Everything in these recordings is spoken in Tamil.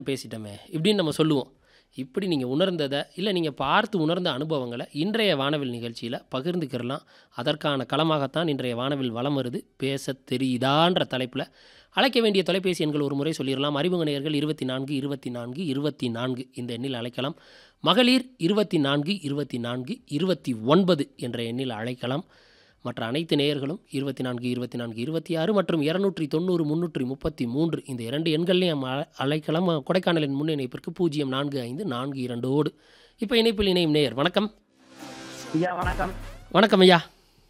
பேசிட்டோமே இப்படின்னு நம்ம சொல்லுவோம் இப்படி நீங்கள் உணர்ந்ததை இல்லை நீங்கள் பார்த்து உணர்ந்த அனுபவங்களை இன்றைய வானவில் நிகழ்ச்சியில் பகிர்ந்துக்கிறலாம் அதற்கான களமாகத்தான் இன்றைய வானவில் வலம் வருது பேச தெரியுதான்ற தலைப்பில் அழைக்க வேண்டிய தொலைபேசி எண்கள் ஒரு முறை சொல்லிடலாம் அறிமுக நேயர்கள் இருபத்தி நான்கு இருபத்தி நான்கு இருபத்தி நான்கு இந்த எண்ணில் அழைக்கலாம் மகளிர் இருபத்தி நான்கு இருபத்தி நான்கு இருபத்தி ஒன்பது என்ற எண்ணில் அழைக்கலாம் மற்ற அனைத்து நேயர்களும் இருபத்தி நான்கு இருபத்தி நான்கு இருபத்தி ஆறு மற்றும் இரநூற்றி தொண்ணூறு முந்நூற்றி முப்பத்தி மூன்று இந்த இரண்டு எண்கள்லையும் அ- அழைக்கலாம் கொடைக்கானலின் முன் இணைப்பிற்கு பூஜ்ஜியம் நான்கு ஐந்து நான்கு இரண்டோடு இப்போ இணைப்பில் இணையும் நேயர் வணக்கம் ஐயா வணக்கம் வணக்கம் ஐயா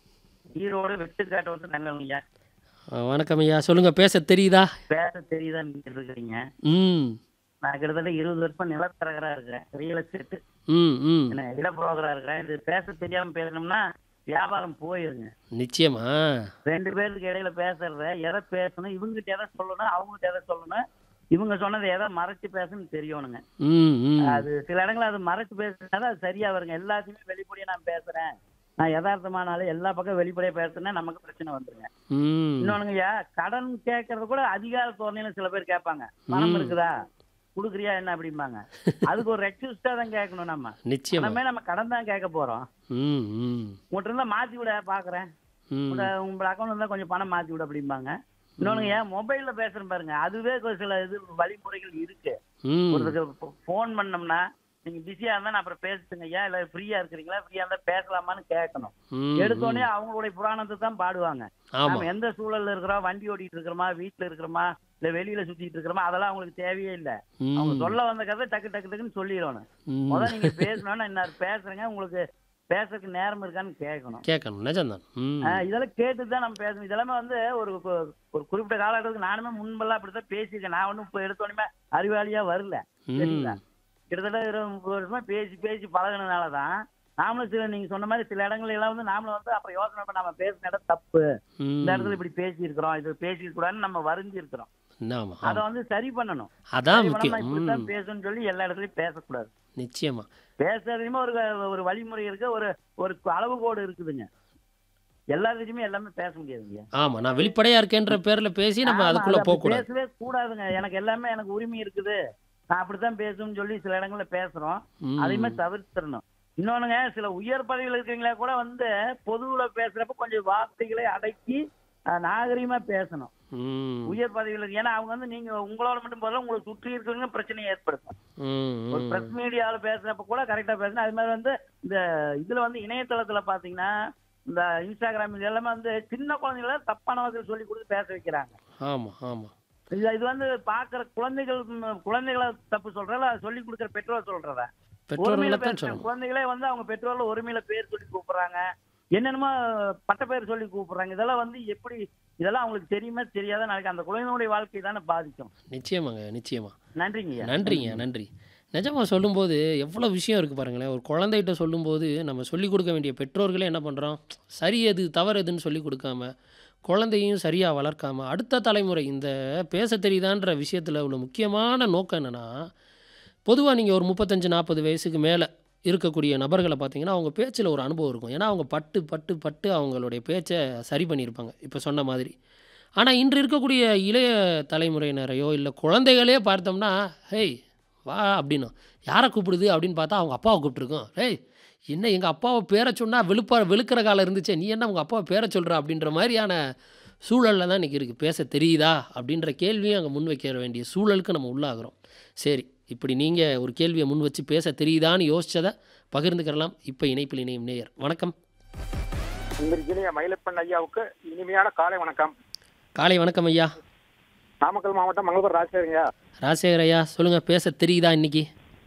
ஈரோடு வெட்டுக்காட்டு வந்து நல்லவங்க ஐயா அஹ், வணக்கம் ஐயா சொல்லுங்கள் பேச தெரியுதா பேச தெரியுதா நீங்க இருக்கிறீங்க ம் நான் கிட்டத்தட்ட இருபது வருஷம் நிலத்தரகரா இருக்கிறேன் ரியல் எஸ்டேட் ம் ம் என்ன இட புரோக்கரா இருக்கிறேன் இது பேச தெரியாம பேசணும்னா வியாபாரம் போயிருங்க நிச்சயமா ரெண்டு பேருக்கு இடையில பேசுறத எதை பேசணும் இவங்ககிட்ட எதை சொல்லணும் அவங்ககிட்ட எதை சொல்லணும் இவங்க சொன்னதை எதை மறைச்சு பேசணும்னு தெரியணுங்க ம் ம் அது சில இடங்கள்ல அது மறைச்சு பேசுறதுனால அது சரியா வருங்க எல்லாத்தையுமே வெளிப்படையா நான் பேசுறேன் நான் யதார்த்தமான ஆளு எல்லா பக்கம் வெளிப்படையா பேசுறேன்னா நமக்கு பிரச்சனை வந்துருங்க ம் இன்னொன்னுங்கய்யா கடன் கேட்கறது கூட அதிகார தோரணையில சில பேர் கேட்பாங்க பணம் ம். இருக்குதா குடுக்குறியா என்ன அப்படிம்பாங்க அதுக்கு ஒரு ரெக்யூஸ்டா தான் கேட்கணும் நம்ம நிச்சயமா நம்ம நம்ம கடன் தான் கேட்க போறோம் ம் ம் உங்கள்கிட்ட இருந்தா மாத்தி விட பாக்குறேன் ம் உங்க உங்க அக்கௌண்ட் இருந்தா கொஞ்சம் பணம் மாத்தி விட அப்படிம்பாங்க இன்னொன்னு ஏன் மொபைல்ல பேசுறேன் பாருங்க அதுவே ஒரு சில இது வழிமுறைகள் இருக்கு ம் ஒருத்தருக்கு ஃபோன் பண்ணோம்னா நீங்க பிஸியா இருந்தா நான் அப்புறம் பேசுங்க ஐயா இல்ல ஃப்ரீயா இருக்கிறீங்களா ஃப்ரீயா இருந்தா பேசலாமான்னு கேட்கணும் ம், எடுத்தோடனே அவங்களுடைய புராணத்தை தான் பாடுவாங்க ஆமா நாம எந்த சூழல்ல இருக்கிறோம் வண்டி ஓட்டிட்டு இருக்கிறோமா வீட்டுல இருக்கிறோமா இல்ல வெளியில சுத்திட்டு இருக்கிறோமா அதெல்லாம் அவங்களுக்கு தேவையே இல்ல ம், அவங்க சொல்ல வந்த கதை டக்கு டக்கு டக்குன்னு சொல்லிடணும் ம். முதல்ல நீங்க பேசணும்னா என்ன பேசுறேங்க உங்களுக்கு பேசுறதுக்கு நேரம் இருக்கான்னு கேட்கணும் கேட்கணும் நிஜம்தான் ம் ஆஹ் இதெல்லாம் கேட்டு தான் நம்ம பேசணும் இதெல்லாமே வந்து ஒரு கு- ஒரு குறிப்பிட்ட காலகட்டத்துக்கு நானுமே முன்பெல்லாம் அப்படித்தான் பேசியிருக்கேன் நான் ஒன்றும் இப்போ எடுத்தோடனே அறிவாளியா வரல ம் சரிங்களா கிட்டத்தட்ட இருபது முப்பது வருஷமா பேசி பேசி பழகுனதுனால தான் நாமளும் சில நீங்க சொன்ன மாதிரி சில இடங்கள்ல எல்லாம் வந்து நாமளும் வந்து அப்புறம் யோசனை பண்ண நம்ம பேசின இடம் தப்பு ம் இந்த இடத்துல இப்படி பேசி இருக்கிறோம் இது பேசி கூடாதுன்னு நம்ம வரைஞ்சி இருக்கிறோம் ஆமா அதை ஆமா வந்து சரி பண்ணணும் அதான் சரி முக்கியம் பண்ணாம இப்படித்தான் ம் பேசணும்னு சொல்லி எல்லா இடத்துலயும் பேசக்கூடாது நிச்சயமா பேசுறதுலயுமே ஒரு ஒரு வழிமுறை இருக்கு ஒரு ஒரு அளவுகோடு இருக்குதுங்க எல்லாத்துலயுமே எல்லாமே பேச முடியாதுங்க ஆமா நான் வெளிப்படையா இருக்கேன்ற பேர்ல பேசி நம்ம ஆமா, அதுக்குள்ள அது போக அப்படி கூடாது பேசவே கூடாதுங்க எனக்கு எல்லாமே எனக்கு உரிமை இருக்குது நான் அப்படித்தான் பேசணும்னு சொல்லி சில இடங்கள்ல பேசுறோம் ம். அதையுமே தவிர்த்திடணும் இன்னொன்னுங்க சில உயர் பதவியில் இருக்கீங்களா கூட வந்து பொதுவுல பேசுறப்ப கொஞ்சம் வார்த்தைகளை அடக்கி அஹ், நாகரிகமா பேசணும் ம் உயர் பதவியில் இருக்கு ஏன்னா அவங்க வந்து நீங்க உங்களோட மட்டும் போதும் உங்களை சுற்றி இருக்கிறவங்க பிரச்சனையை ஏற்படுத்தும் ம் ஒரு ம். பிரஸ் மீடியால பேசுறப்ப கூட கரெக்டா பேசணும் அது மாதிரி வந்து இந்த இதுல வந்து இணையதளத்துல பாத்தீங்கன்னா இந்த இன்ஸ்டாகிராம் இது எல்லாமே வந்து சின்ன குழந்தைகள தப்பான வகையில் சொல்லி கொடுத்து பேச வைக்கிறாங்க ஆமா ஆமா இது இது வந்து பாக்குற குழந்தைகள் ம், குழந்தைகளை தப்பு சொல்றதா சொல்லி கொடுக்குற பெற்றோர் சொல்றதா பெற்றோர்களை ஒருமையில தான் பேசுற சொல்லணும் குழந்தைகளே வந்து அவங்க பெற்றோர்ல ஒருமையில பேர் சொல்லி கூப்பிடுறாங்க என்னென்னமோ பட்ட பேர் சொல்லி கூப்பிடுறாங்க இதெல்லாம் வந்து எப்படி இதெல்லாம் அவங்களுக்கு தெரியுமா தெரியாத நாளைக்கு அந்த குழந்தைகளுடைய வாழ்க்கை தானே பாதிக்கும் நிச்சயமாங்க நிச்சயமா நன்றிங்க ஐயா. நன்றிங்க நன்றி நிஜமாக சொல்லும்போது எவ்வளோ விஷயம் இருக்குது பாருங்களேன் ஒரு குழந்தைகிட்ட சொல்லும்போது நம்ம சொல்லிக் கொடுக்க வேண்டிய பெற்றோர்களே என்ன பண்ணுறோம் சரி எது தவறு எதுன்னு சொல்லி கொடுக்காம குழந்தையும் சரியாக வளர்க்காம அடுத்த தலைமுறை இந்த பேச தெரியுதான்ற விஷயத்தில் உள்ள முக்கியமான நோக்கம் என்னென்னா பொதுவாக நீங்கள் ஒரு முப்பத்தஞ்சு நாற்பது வயசுக்கு மேலே இருக்கக்கூடிய நபர்களை பார்த்தீங்கன்னா அவங்க பேச்சில் ஒரு அனுபவம் இருக்கும் ஏன்னா அவங்க பட்டு பட்டு பட்டு அவங்களுடைய பேச்சை சரி பண்ணியிருப்பாங்க இப்போ சொன்ன மாதிரி ஆனால் இன்று இருக்கக்கூடிய இளைய தலைமுறையினரையோ இல்லை குழந்தைகளே பார்த்தோம்னா ஹேய் வா அப்படின்னும் யாரை கூப்பிடுது அப்படின்னு பார்த்தா அவங்க அப்பாவை கூப்பிட்ருக்கோம் ஹேய் என்ன எங்கள் அப்பாவை பேரை சொன்னால் வெளுப்பா வெளுக்கிற காலம் இருந்துச்சே நீ என்ன உங்கள் அப்பாவை பேரை சொல்கிற அப்படின்ற மாதிரியான சூழலில் தான் இன்றைக்கி இருக்குது பேச தெரியுதா அப்படின்ற கேள்வியும் அங்கே முன் வைக்க வேண்டிய சூழலுக்கு நம்ம உள்ளாகிறோம் சரி இப்படி நீங்கள் ஒரு கேள்வியை முன் வச்சு பேச தெரியுதான்னு யோசிச்சதை பகிர்ந்துக்கிறலாம் இப்போ இணைப்பில் இணையும் நேயர் வணக்கம் உங்களுக்கு இனிய மயிலப்பன் ஐயாவுக்கு இனிமையான காலை வணக்கம் காலை வணக்கம் ஐயா நாமக்கல் மாவட்டம் மங்களபுரம் ராஜசேகரங்க ராஜசேகர் ஐயா சொல்லுங்கள் பேச தெரியுதா இன்னைக்கு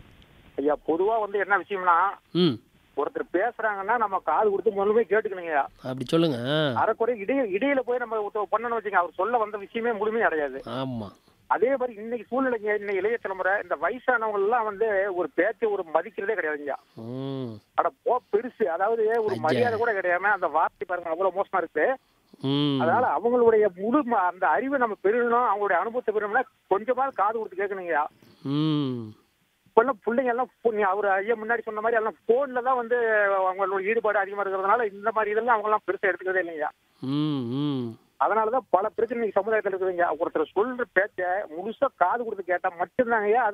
ஐயா பொதுவா வந்து என்ன விஷயம்னா ம் ஒருத்தர் பேசுறாங்கன்னா நம்ம காது கொடுத்து முழுமையாக கேட்டுக்கணுங்க அப்படி சொல்லுங்கள் அரைக்குறை இடையில இடையில போய் நம்ம ஒருத்தர் பண்ணணும் வச்சுங்க அவர் சொல்ல வந்த விஷயமே முழுமையாக அடையாது ஆமாம் அதே மாதிரி இன்னைக்கு சூழ்நிலைங்க இன்னைக்கு இளைய தலைமுறை இந்த வயசானவங்க எல்லாம் வந்து ஒரு பேச்சை ஒரு மதிக்கிறதே கிடையாதுங்க ம் அட போ பெருசு அதாவது ஒரு ஐயா. மரியாதை கூட கிடையாம அந்த வார்த்தை பாருங்க அவ்வளவு மோசமா இருக்கு ம் அதனால அவங்களுடைய முழு ம- அந்த அறிவை நம்ம பெறணும் அவங்களுடைய அனுபவத்தை பெறணும்னா கொஞ்சமாவது காது கொடுத்து கேட்கணுங்க ம் இப்பெல்லாம் பிள்ளைங்க எல்லாம் phone- நீ அவர் ஐயா முன்னாடி சொன்ன மாதிரி எல்லாம் போன்ல தான் வந்து அவங்களோட ஈடுபாடு அதிகமா இருக்கிறதுனால இந்த மாதிரி இதெல்லாம் அவங்க எல்லாம் பெருசா எடுத்துக்கிறதே இல்லைங்க ம் ம் அதனாலதான் பல பிரச்சனை இன்னைக்கு சமுதாயத்துல இருக்குதுங்க ஒருத்தர் சொல்ற பேச்ச முழுசா காது கொடுத்து கேட்டா மட்டும்தாங்க